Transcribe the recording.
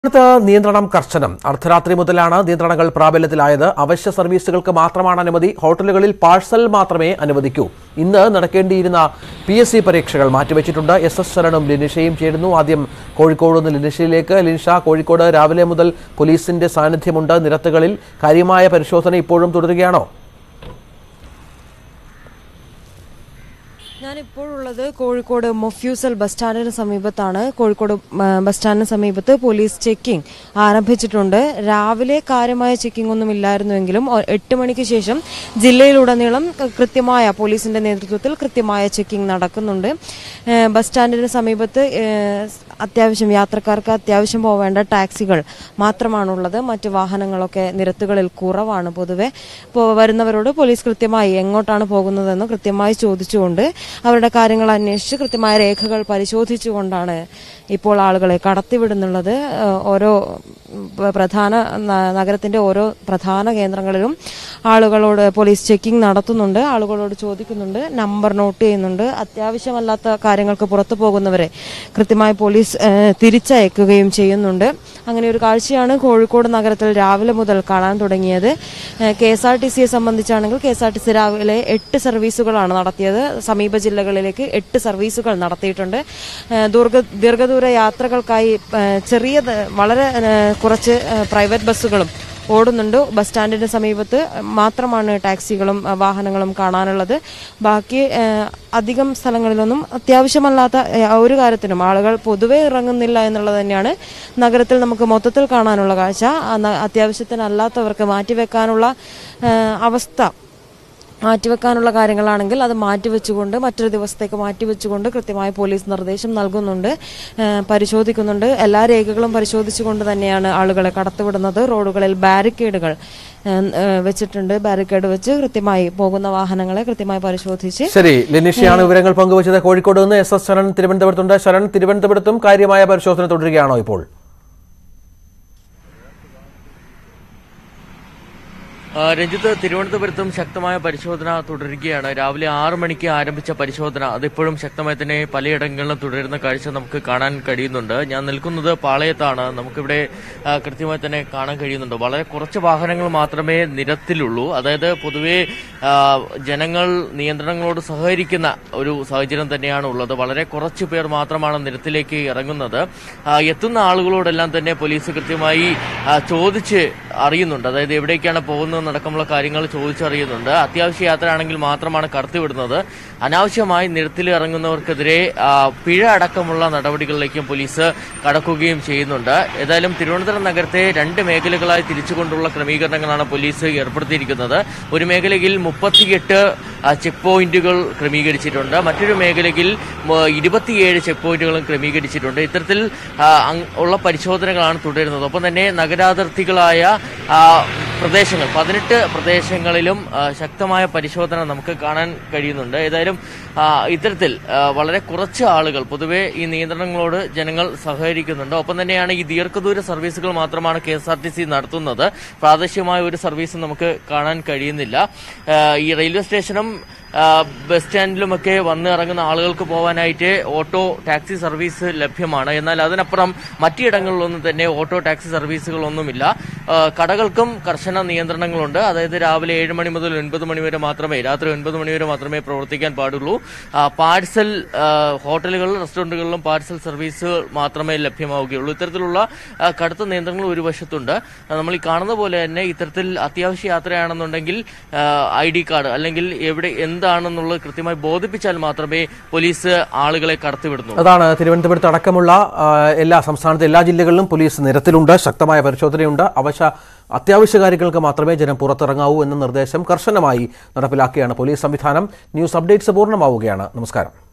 സംസ്ഥാനത്ത് നിയന്ത്രണം കർശനം അർദ്ധരാത്രി മുതലാണ് നിയന്ത്രണങ്ങൾ പ്രാബല്യത്തിലായത് അവശ്യ സർവീസുകൾക്ക് മാത്രമാണ് അനുമതി ഹോട്ടലുകളിൽ പാഴ്സൽ മാത്രമേ അനുവദിക്കൂ ഇന്ന് നടക്കേണ്ടിയിരുന്ന പി എസ് സി പരീക്ഷകൾ മാറ്റിവെച്ചിട്ടുണ്ട് എസ് എസ് ശരണും ലിനിഷയും ചേരുന്നു ആദ്യം കോഴിക്കോട് നിന്ന് ലിനിഷയിലേക്ക് ലിനിഷ കോഴിക്കോട് രാവിലെ മുതൽ പോലീസിന്റെ സാന്നിധ്യമുണ്ട് നിരത്തുകളിൽ കാര്യമായ പരിശോധന ഇപ്പോഴും തുടരുകയാണോ ഞാനിപ്പോഴുള്ളത് കോഴിക്കോട് മൊഫ്യൂസൽ ബസ് സ്റ്റാൻഡിന് സമീപത്താണ് കോഴിക്കോട് ആ, ബസ് സ്റ്റാൻഡിന് സമീപത്ത് പോലീസ് ചെക്കിംഗ് ആരംഭിച്ചിട്ടുണ്ട് രാവിലെ കാര്യമായ ചെക്കിംഗ് ഒന്നും ഇല്ലായിരുന്നുവെങ്കിലും ഒ- എട്ട് മണിക്ക് ശേഷം ജില്ലയിലുടനീളം ക- കൃത്യമായ പോലീസിന്റെ നേതൃത്വത്തിൽ കൃത്യമായ ചെക്കിംഗ് നടക്കുന്നുണ്ട് ഏ, ബസ് സ്റ്റാൻഡിന് സമീപത്ത് ഏ, അത്യാവശ്യം യാത്രക്കാർക്ക് അത്യാവശ്യം പോവേണ്ട ടാക്സികൾ മാത്രമാണുള്ളത് മറ്റ് വാഹനങ്ങളൊക്കെ നിരത്തുകളിൽ കുറവാണ് പൊതുവെ ഇപ്പോൾ വരുന്നവരോട് പോലീസ് കൃത്യമായി എങ്ങോട്ടാണ് പോകുന്നതെന്ന് കൃത്യമായി ചോദിച്ചുകൊണ്ട് അവരുടെ കാര്യങ്ങൾ അന്വേഷിച്ച് കൃത്യമായ രേഖകൾ പരിശോധിച്ചുകൊണ്ടാണ് ഇപ്പോൾ ആളുകളെ കടത്തിവിടുന്നുള്ളത് ഏഹ് ഓരോ ഉം, പ- പ്രധാന ന- നഗരത്തിന്റെ ഓരോ പ്രധാന കേന്ദ്രങ്ങളിലും ആളുകളോട് പോലീസ് ചെക്കിംഗ് നടത്തുന്നുണ്ട് ആളുകളോട് ചോദിക്കുന്നുണ്ട് നമ്പർ നോട്ട് ചെയ്യുന്നുണ്ട് അത്യാവശ്യമല്ലാത്ത കാര്യങ്ങൾക്ക് പുറത്തു പോകുന്നവരെ കൃത്യമായി പോലീസ് ഏഹ്, തിരിച്ചയക്കുകയും ചെയ്യുന്നുണ്ട് അങ്ങനെ ഒരു കാഴ്ചയാണ് കോഴിക്കോട് നഗരത്തിൽ രാവിലെ മുതൽ കാണാൻ തുടങ്ങിയത് കെ എസ് ആർ ടി സിയെ സംബന്ധിച്ചാണെങ്കിൽ K S R T C രാവിലെ എട്ട് സർവീസുകളാണ് നടത്തിയത് സമീപ ജില്ലകളിലേക്ക് എട്ട് സർവീസുകൾ നടത്തിയിട്ടുണ്ട് ഏഹ് ദീർഘ ദീർഘദൂര യാത്രകൾക്കായി ഏഹ് ചെറിയ ത- വളരെ ഏഹ് കുറച്ച് ഏഹ് പ്രൈവറ്റ് ബസ്സുകളും ഓടുന്നുണ്ട് ബസ് സ്റ്റാൻഡിന് സമീപത്ത് മാത്രമാണ് ടാക്സികളും ഏഹ് വാഹനങ്ങളും കാണാനുള്ളത് ബാക്കി ഏഹ് അധികം സ്ഥലങ്ങളിലൊന്നും അത്യാവശ്യമല്ലാത്ത ഏഹ് ഒരു കാര്യത്തിനും ആളുകൾ പൊതുവെ ഇറങ്ങുന്നില്ല എന്നുള്ളത് തന്നെയാണ് നഗരത്തിൽ നമുക്ക് മൊത്തത്തിൽ കാണാനുള്ള കാഴ്ച ആ ന- അത്യാവശ്യത്തിനല്ലാത്തവർക്ക് മാറ്റിവെക്കാനുള്ള ഏഹ് അവസ്ഥ മാറ്റിവെക്കാനുള്ള കാര്യങ്ങളാണെങ്കിൽ അത് മാറ്റിവെച്ചുകൊണ്ട് മറ്റൊരു ദിവസത്തേക്ക് മാറ്റിവെച്ചുകൊണ്ട് കൃത്യമായി പോലീസ് നിർദ്ദേശം നൽകുന്നുണ്ട് ഏഹ് പരിശോധിക്കുന്നുണ്ട് എല്ലാ രേഖകളും പരിശോധിച്ചുകൊണ്ട് തന്നെയാണ് ആളുകളെ കടത്തിവിടുന്നത് റോഡുകളിൽ ബാരിക്കേഡുകൾ ഏഹ് ഏഹ് വെച്ചിട്ടുണ്ട് ബാരിക്കേഡ് വെച്ച് കൃത്യമായി പോകുന്ന വാഹനങ്ങളെ കൃത്യമായി പരിശോധിച്ച് ശരി ലിനിഷയാണ് വിവരങ്ങൾ പങ്കുവച്ചത് കോഴിക്കോട് നിന്ന് എസ് എസ് ശരൺ തിരുവനന്തപുരത്തുണ്ട് ശരൺ തിരുവനന്തപുരത്തും കാര്യമായ പരിശോധന തുടരുകയാണോ ഇപ്പോൾ ആ, രഞ്ജിത്ത് തിരുവനന്തപുരത്തും ശക്തമായ പരിശോധന തുടരുകയാണ് രാവിലെ ആറു മണിക്ക് ആരംഭിച്ച പരിശോധന അതിപ്പോഴും ശക്തമായി തന്നെ പലയിടങ്ങളിലും തുടരുന്ന കാഴ്ച നമുക്ക് കാണാൻ കഴിയുന്നുണ്ട് ഞാൻ നിൽക്കുന്നത് പാളയത്താണ് നമുക്കിവിടെ ആ, കൃത്യമായി തന്നെ കാണാൻ കഴിയുന്നുണ്ട് വളരെ കുറച്ച് വാഹനങ്ങൾ മാത്രമേ നിരത്തിലുള്ളൂ അതായത് പൊതുവെ ആ, ജനങ്ങൾ നിയന്ത്രണങ്ങളോട് സഹകരിക്കുന്ന ഒരു സാഹചര്യം തന്നെയാണ് ഉള്ളത് വളരെ കുറച്ച് പേർ മാത്രമാണ് നിരത്തിലേക്ക് ഇറങ്ങുന്നത് ആ, എത്തുന്ന ആളുകളോടെല്ലാം തന്നെ പോലീസ് കൃത്യമായി ആ, ചോദിച്ച് അറിയുന്നുണ്ട് അതായത് എവിടേക്കാണ് പോകുന്നതെന്നടക്കമുള്ള കാര്യങ്ങൾ ചോദിച്ചറിയുന്നുണ്ട് അത്യാവശ്യ യാത്രയാണെങ്കിൽ മാത്രമാണ് കടത്തിവിടുന്നത് അനാവശ്യമായി നിരത്തിൽ ഇറങ്ങുന്നവർക്കെതിരെ ആ, പിഴ അടക്കമുള്ള നടപടികളിലേക്കും പോലീസ് കടക്കുകയും ചെയ്യുന്നുണ്ട് ഏതായാലും തിരുവനന്തപുരം നഗരത്തെ രണ്ട് മേഖലകളായി തിരിച്ചുകൊണ്ടുള്ള ക്രമീകരണങ്ങളാണ് പോലീസ് ഏർപ്പെടുത്തിയിരിക്കുന്നത് ഒരു മേഖലയിൽ മുപ്പത്തിയെട്ട് ചെക്ക് പോയിന്റുകൾ ക്രമീകരിച്ചിട്ടുണ്ട് മറ്റൊരു മേഖലയിൽ മ- ഇരുപത്തിയേഴ് ചെക്ക് പോയിന്റുകളും ക്രമീകരിച്ചിട്ടുണ്ട് ഇത്തരത്തിൽ ആ, അങ് ഉള്ള പരിശോധനകളാണ് തുടരുന്നത് ഒപ്പം തന്നെ നഗരാതിർത്തികളായ ആ, പ്രദേശങ്ങൾ പതിനെട്ട് പ്രദേശങ്ങളിലും ആ, ശക്തമായ പരിശോധന നമുക്ക് കാണാൻ കഴിയുന്നുണ്ട് ഏതായാലും ആ, ഇത്തരത്തിൽ ആ, വളരെ കുറച്ച് ആളുകൾ പൊതുവെ ഈ നിയന്ത്രണങ്ങളോട് ജനങ്ങൾ സഹകരിക്കുന്നുണ്ട് ഒപ്പം തന്നെയാണ് ഈ ദീർഘദൂര സർവീസുകൾ മാത്രമാണ് K S R T C നടത്തുന്നത് പ്രാദേശികമായ ഒരു സർവീസും നമുക്ക് കാണാൻ കഴിയുന്നില്ല ആ, ഈ റെയിൽവേ സ്റ്റേഷനും ആ, ബസ് സ്റ്റാൻഡിലുമൊക്കെ വന്ന് ഇറങ്ങുന്ന ആളുകൾക്ക് പോകാനായിട്ട് ഓട്ടോ ടാക്സി സർവീസ് ലഭ്യമാണ് എന്നാൽ അതിനപ്പുറം മറ്റിടങ്ങളിലൊന്നും തന്നെ ഓട്ടോ ടാക്സി സർവീസുകളൊന്നുമില്ല ആ, കടകൾക്കും കർശന നിയന്ത്രണങ്ങളുണ്ട് അതായത് രാവിലെ ഏഴ് മണി മുതൽ ഒൻപത് മണി വരെ മാത്രമേ രാത്രി ഒൻപത് മണി വരെ മാത്രമേ പ്രവർത്തിക്കാൻ പാടുള്ളൂ ആ, പാഴ്സൽ ആ, ഹോട്ടലുകളിലും റെസ്റ്റോറന്റുകളിലും പാഴ്സൽ സർവീസ് മാത്രമേ ലഭ്യമാവുകയുള്ളൂ ഇത്തരത്തിലുള്ള ആ, കടുത്ത നിയന്ത്രണങ്ങൾ ഒരു വശത്തുണ്ട് ആ, നമ്മൾ ഈ കാണുന്ന പോലെ തന്നെ ഇത്തരത്തിൽ അത്യാവശ്യ യാത്രയാണെന്നുണ്ടെങ്കിൽ ഐ ഡി കാർഡ് അല്ലെങ്കിൽ എവിടെ എന്താണെന്നുള്ളത് കൃത്യമായി ബോധിപ്പിച്ചാൽ മാത്രമേ പോലീസ് ആളുകളെ കടത്തിവിടുന്നുള്ളൂ അതാണ് തിരുവനന്തപുരത്ത് അടക്കമുള്ള ആ, എല്ലാ സംസ്ഥാനത്തെ എല്ലാ ജില്ലകളിലും പോലീസ് നിരത്തിലുണ്ട് ശക്തമായ പരിശോധനയുണ്ട് അവശ അത്യാവശ്യ കാര്യങ്ങൾക്ക് മാത്രമേ ജനം പുറത്തിറങ്ങാവൂ എന്ന നിർദ്ദേശം കർശനമായി നടപ്പിലാക്കിയാണ് പോലീസ് സംവിധാനം ന്യൂസ് അപ്ഡേറ്റ്സ് പൂർണ്ണമാവുകയാണ് നമസ്കാരം